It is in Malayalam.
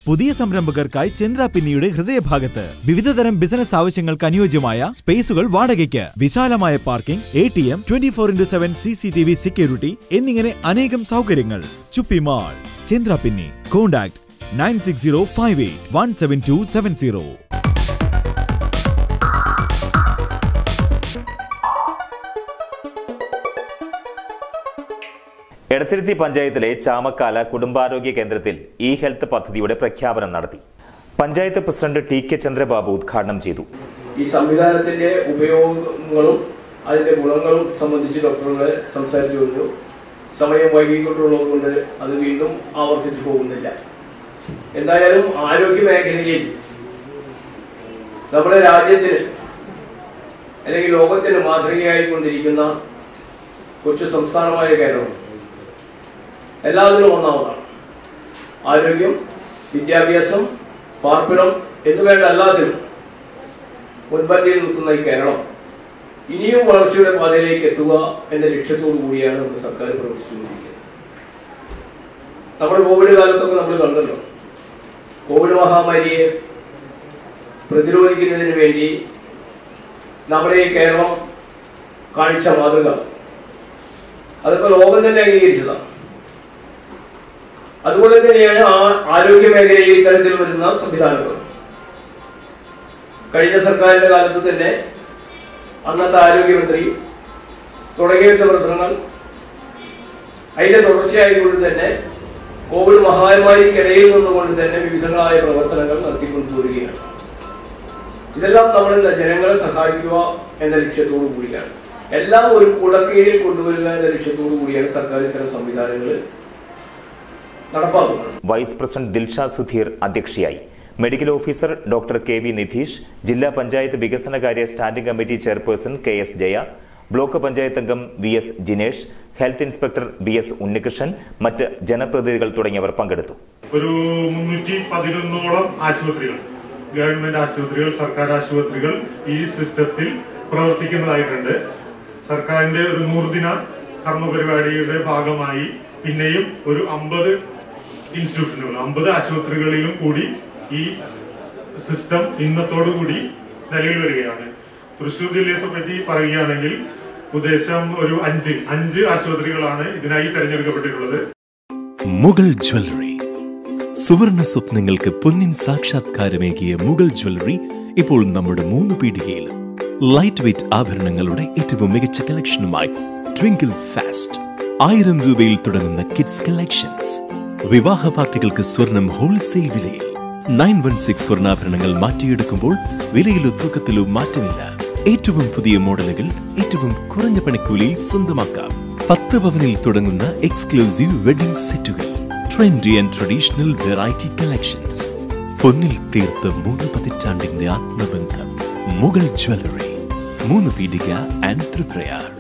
പുതിയ സംരംഭകർക്കായി ചന്ദ്ര പിന്നിയുടെ ഹൃദയഭാഗത്ത് വിവിധതരം ബിസിനസ് ആവശ്യങ്ങൾക്ക് അനുയോജ്യമായ സ്പേസുകൾ വാടകയ്ക്ക് വിശാലമായ parking A T M twenty four into seven C C T V security എന്നിങ്ങനെ അനേകം സൗകര്യങ്ങൾ ചുപ്പി മാൾ ചന്ദ്ര പിന്നി contact nine six zero five eight one seven two seven zero Edathiruthy പഞ്ചായത്തിലെ ചാമക്കാല കുടുംബാരോഗ്യ കേന്ദ്രത്തിൽ ഇ ഹെൽത്ത് പദ്ധതിയുടെ പ്രഖ്യാപനം നടത്തി panchayat president T K Chandrababu ഉദ്ഘാടനം ചെയ്തു ഈ സംവിധാനത്തിന്റെ ഉപയോഗങ്ങളും അതിന്റെ ഗുണങ്ങളും സംബന്ധിച്ച് ഡോക്ടറുകളെ സംസാരിച്ചു കഴിഞ്ഞു സമയം വൈകിക്കൊണ്ടുള്ളത് കൊണ്ട് അത് വീണ്ടും ആവർത്തിച്ചു പോകുന്നില്ല എന്തായാലും ആരോഗ്യ മേഖലയിൽ നമ്മുടെ രാജ്യത്തിന് അല്ലെങ്കിൽ ലോകത്തിന് മാതൃകയായിക്കൊണ്ടിരിക്കുന്ന കൊച്ചു സംസ്ഥാനമായ കേരളം എല്ലാത്തിനും ഒന്നാമതാണ് ആരോഗ്യം വിദ്യാഭ്യാസം പാർപ്പിടം എന്നുവേണ്ട എല്ലാത്തിനും മുൻപന്തിയിൽ നിൽക്കുന്ന ഈ കേരളം ഇനിയും വളർച്ചയുടെ പാതയിലേക്ക് എത്തുക എന്ന ലക്ഷ്യത്തോടു കൂടിയാണ് നമ്മുടെ സർക്കാർ പ്രവർത്തിച്ചുകൊണ്ടിരിക്കുന്നത് നമ്മൾ കോവിഡ് കാലത്തൊക്കെ നമ്മൾ കണ്ടല്ലോ കോവിഡ് മഹാമാരിയെ പ്രതിരോധിക്കുന്നതിന് വേണ്ടി നമ്മുടെ ഈ കേരളം കാണിച്ച മാതൃക അതൊക്കെ ലോകം തന്നെ അംഗീകരിച്ചതാണ് അതുപോലെ തന്നെയാണ് ആ ആരോഗ്യ മേഖലയിൽ ഇത്തരത്തിൽ വരുന്ന സംവിധാനങ്ങൾ കഴിഞ്ഞ സർക്കാരിന്റെ കാലത്ത് തന്നെ അന്നത്തെ ആരോഗ്യമന്ത്രി തുടങ്ങിയ പ്രവർത്തനങ്ങൾ അതിന്റെ തുടർച്ചയായിക്കൊണ്ട് തന്നെ കോവിഡ് മഹാമാരിക്കിടയിൽ നിന്നുകൊണ്ട് തന്നെ വിവിധങ്ങളായ പ്രവർത്തനങ്ങൾ നടത്തിക്കൊണ്ടു പോരുകയാണ് ഇതെല്ലാം നമ്മൾ എന്താ ജനങ്ങളെ സഹായിക്കുക എന്ന ലക്ഷ്യത്തോടു കൂടിയാണ് എല്ലാം ഒരു കുടക്കീഴിൽ കൊണ്ടുവരിക എന്ന ലക്ഷ്യത്തോടു കൂടിയാണ് സർക്കാർ ഇത്തരം സംവിധാനങ്ങൾ നടപ്പാക്കുന്നത് വൈസ് പ്രസിഡന്റ് ദിൽഷ സുധീർ അധ്യക്ഷയായി medical officer doctor K V Nidheesh ജില്ലാ പഞ്ചായത്ത് വികസനകാര്യ standing committee chairperson K S Jaya block panchayat അംഗം V S Jinesh health inspector B S Unnikrishnan മറ്റ് ജനപ്രതിനിധികൾ തുടങ്ങിയവർ പങ്കെടുത്തു ഒരു മുന്നൂറ്റി പതിനൊന്നോളം ആശുപത്രികൾ ഗവൺമെന്റ് ആശുപത്രികൾ സർക്കാർ ആശുപത്രികൾ ഈ സിസ്റ്റത്തിൽ പ്രവർത്തിക്കുന്നതായിട്ടുണ്ട് സർക്കാരിന്റെ ഒരു നൂറുദിന കർമ്മപരിപാടിയുടെ ഭാഗമായി പിന്നെയും ഒരു അമ്പത് ഇൻസ്റ്റിറ്റ്യൂഷനുകൾ അമ്പത് ആശുപത്രികളിലും കൂടി ഈ സിസ്റ്റം ഇന്നത്തോടുകൂടി നിലവിൽ വരികയാണ് തൃശൂർ ജില്ലയെ പറ്റി പറയുകയാണെങ്കിൽ ഉദ്ദേശം ഒരു അഞ്ച് അഞ്ച് ആശുപത്രികളാണ് ഇതിനായി തെരഞ്ഞെടുക്കപ്പെട്ടിട്ടുള്ളത് മുഗൾ ജ്വല്ലറി സുവർണ സ്വപ്നങ്ങൾക്ക് പൊന്നിൻ സാക്ഷാത്കാരമേകിയ മുഗൾ ജ്വല്ലറി ഇപ്പോൾ നമ്മുടെ മൂന്ന് പീടികയിലും ലൈറ്റ് വെയ്റ്റ് ആഭരണങ്ങളുടെ ഏറ്റവും മികച്ച കളക്ഷനുമായി ട്വിങ്കിൾ ഫാസ്റ്റ് ആയിരം രൂപയിൽ തുടങ്ങുന്ന കിഡ്സ് കളക്ഷൻസ് വിവാഹ പാർട്ടികൾക്ക് സ്വർണം ഹോൾസെയിൽ വിലയിൽ നയൻ വൺ സിക്സ് സ്വർണ്ണാഭരണങ്ങൾ മാറ്റിയെടുക്കുമ്പോൾ വിലയിലോ തൂക്കത്തിലോ മാറ്റമില്ല ഏറ്റവും പുതിയ മോഡലുകൾ ഏറ്റവും കുറഞ്ഞ പണിക്കൂലിയിൽ സ്വന്തമാക്കാം പത്ത് പവനിൽ തുടങ്ങുന്ന എക്സ്ക്ലൂസീവ് വെഡിംഗ് സെറ്റുകൾ trendy and traditional variety collections പൊന്നിൽ തീർത്ത മൂന്ന് പതിറ്റാണ്ടിന്റെ ആത്മബന്ധം മുഗൾ ജ്വല്ലറി മൂന്ന് പീടിക ആൻഡ് ത്രിപ്രയാർ